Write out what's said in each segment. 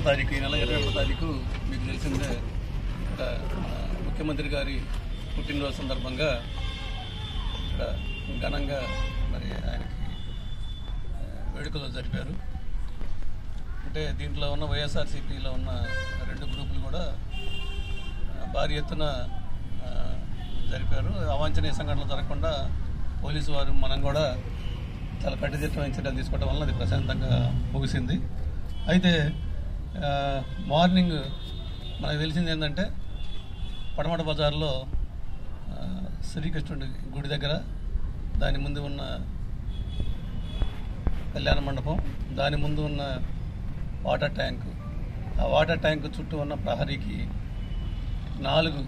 తారీఖు ఈ నెల ఇరవై ఒకటో తారీఖు మీకు తెలిసిందే ఇక్కడ మన ముఖ్యమంత్రి గారి పుట్టినరోజు సందర్భంగా ఇక్కడ ఘనంగా మరి ఆయనకి ఆ, వేడుకలు జరిపారు అంటే దీంట్లో ఉన్న వైఎస్ఆర్సీపీలో ఉన్న రెండు గ్రూపులు కూడా ఆ, భారీ ఎత్తున ఆ, జరిపారు అవాంఛనీయ సంఘటనలు జరగకుండా పోలీసు వారు మనం కూడా చాలా కట్టుదిట్టమైన చర్యలు తీసుకోవడం వల్ల అది ప్రశాంతంగా ముగిసింది అయితే ఆ, మార్నింగ్ మనకు తెలిసింది ఏంటంటే పడమట బజార్లో ఆ, శ్రీకృష్ణుడి గుడి దగ్గర దాని ముందు ఉన్న కళ్యాణ మండపం దాని ముందు ఉన్న వాటర్ ట్యాంకు ఆ వాటర్ ట్యాంక్ చుట్టూ ఉన్న ప్రహరీకి నాలుగు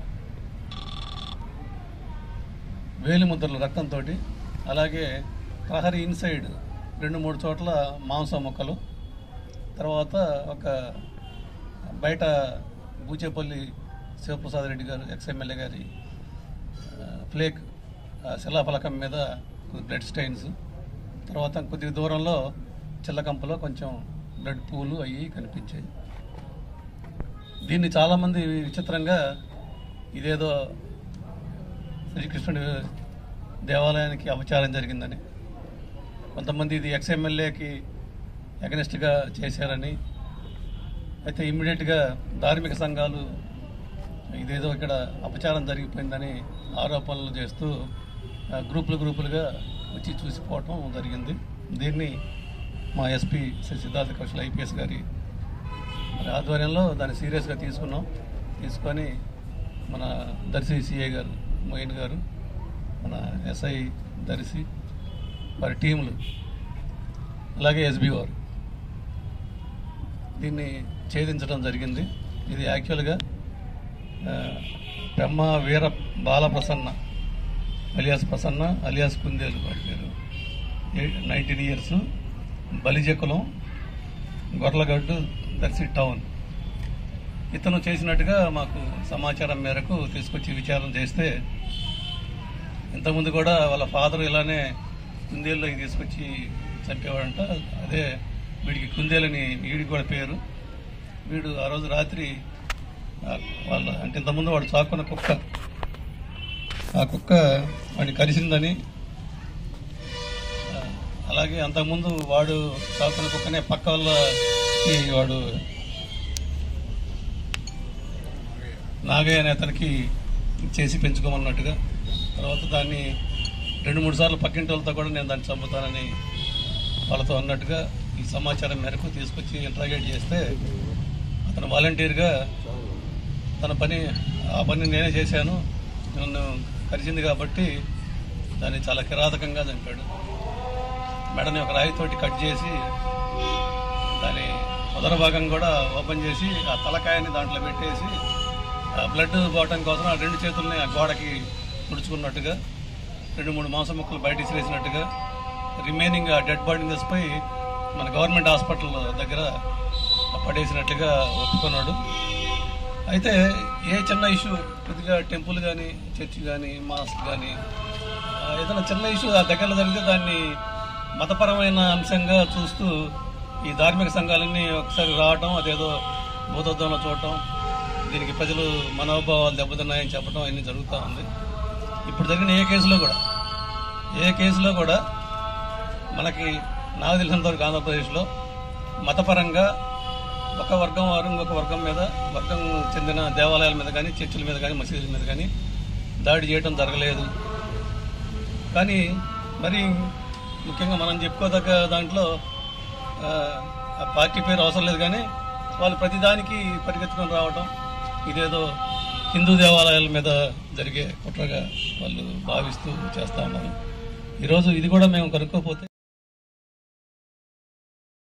వేలి ముద్రలు రక్తంతో అలాగే ప్రహరీ ఇన్సైడ్ రెండు మూడు చోట్ల మాంసం ముక్కలు తర్వాత ఒక బయట బూచేపల్లి శివప్రసాద్ రెడ్డి గారు ఎక్స్ఎమ్మెల్యే గారి ఆ, ఫ్లేక్ ఆ శిలాఫలకం మీద బ్లడ్ స్టెయిన్స్ తర్వాత కొద్దిగా దూరంలో చిల్లకంపలో కొంచెం బ్లడ్ పూలు అవి కనిపించాయి దీన్ని చాలామంది విచిత్రంగా ఇదేదో శ్రీకృష్ణుడి దేవాలయానికి అపచారం జరిగిందని కొంతమంది ఇది ఎక్స్ఎమ్మెల్యేకి అగనెస్ట్గా చేశారని అయితే ఇమ్మీడియట్గా ధార్మిక సంఘాలు ఇదేదో ఇక్కడ అపచారం జరిగిపోయిందని ఆరోపణలు చేస్తూ ఆ, గ్రూపులు గ్రూపులుగా వచ్చి చూసిపోవటం జరిగింది దీన్ని మా ఎస్పీ శ్రీ సిద్ధార్థ కౌశల్ ఐపీఎస్ గారి మరి ఆధ్వర్యంలో దాన్ని సీరియస్గా తీసుకున్నాం తీసుకొని మన దర్శి సిఐ గారు మోయిన్ గారు మన ఎస్ఐ దర్శి వారి టీములు అలాగే ఎస్బీ వారు దీన్ని ఛేదించడం జరిగింది ఇది యాక్చువల్గా ఆ, బ్రహ్మ వీర బాలప్రసన్న అలియాస్ ప్రసన్న అలియాస్ కుందేలు వాడి పేరు నైన్టీన్ ఇయర్స్ బలిజకులం గొర్లగడ్డు దర్శి టౌన్ ఇతను చేసినట్టుగా మాకు సమాచారం మేరకు తీసుకొచ్చి విచారణ చేస్తే ఇంతకుముందు కూడా వాళ్ళ ఫాదర్ ఇలానే కుందేళ్ళకి తీసుకొచ్చి చంపేవాడంట అదే వీడికి కుందేలని వీడికి కూడా పేరు వీడు ఆ రోజు రాత్రి ఆ వాళ్ళ అంటే ఇంతకుముందు వాడు చాకున్న కుక్క ఆ కుక్క వాడిని కరిసిందని ఆ, అలాగే అంతకుముందు వాడు చాకున్న కుక్కనే పక్క వాళ్ళకి వాడు నాగయ్య అనే అతనికి చేసి పెంచుకోమన్నట్టుగా తర్వాత దాన్ని రెండు మూడు సార్లు పక్కింటి వాళ్ళతో కూడా నేను దాన్ని చంపుతానని వాళ్ళతో అన్నట్టుగా ఈ సమాచారం మేరకు తీసుకొచ్చి ఇంట్రాగేట్ చేస్తే అతను వాలంటీర్గా తన పని ఆ పని నేనే చేశాను నన్ను కరిచింది కాబట్టి దాన్ని చాలా కిరాతకంగా చంపాడు మెడని ఒక రాయితోటి కట్ చేసి దాని మొదల భాగం కూడా ఓపెన్ చేసి ఆ తలకాయని దాంట్లో పెట్టేసి ఆ బ్లడ్ పోవటం కోసం ఆ రెండు చేతుల్ని ఆ గోడకి ముడుచుకున్నట్టుగా రెండు మూడు మాంసం ముక్కలు బయట ఇసిరేసినట్టుగా రిమైనింగ్ ఆ డెడ్ బాడీని తెసిపోయి మన గవర్నమెంట్ హాస్పిటల్ దగ్గర పడేసినట్టుగా ఒప్పుకున్నాడు అయితే ఏ చిన్న ఇష్యూ కొద్దిగా టెంపుల్ కానీ చర్చ్ కానీ మాస్క్ కానీ ఏదైనా చిన్న ఇష్యూ ఆ దగ్గరలో జరిగితే దాన్ని మతపరమైన అంశంగా చూస్తూ ఈ ధార్మిక సంఘాలన్నీ ఒకసారి రావటం అదేదో భూతత్వంలో చూడటం దీనికి ప్రజలు మనోభావాలు దెబ్బతిన్నాయని చెప్పడం అన్నీ జరుగుతూ ఉంది ఇప్పుడు జరిగిన ఏ కేసులో కూడా ఏ కేసులో కూడా మనకి నాకు తెలిసినంత వరకు ఆంధ్రప్రదేశ్లో మతపరంగా ఒక వర్గం వారు ఇంకొక వర్గం మీద వర్గం చెందిన దేవాలయాల మీద కానీ చర్చిల మీద కానీ మసీదుల మీద కానీ దాడి చేయడం జరగలేదు కానీ మరి ముఖ్యంగా మనం చెప్పుకోదగ్గ దాంట్లో ఆ, ఆ పార్టీ పేరు అవసరం లేదు కానీ వాళ్ళు ప్రతిదానికి పరిగెత్తుకొని రావటం ఇదేదో హిందూ దేవాలయాల మీద జరిగే కుట్రగా వాళ్ళు భావిస్తూ చేస్తా ఉన్నారు ఈరోజు ఇది కూడా మేము కనుక్కోపోతే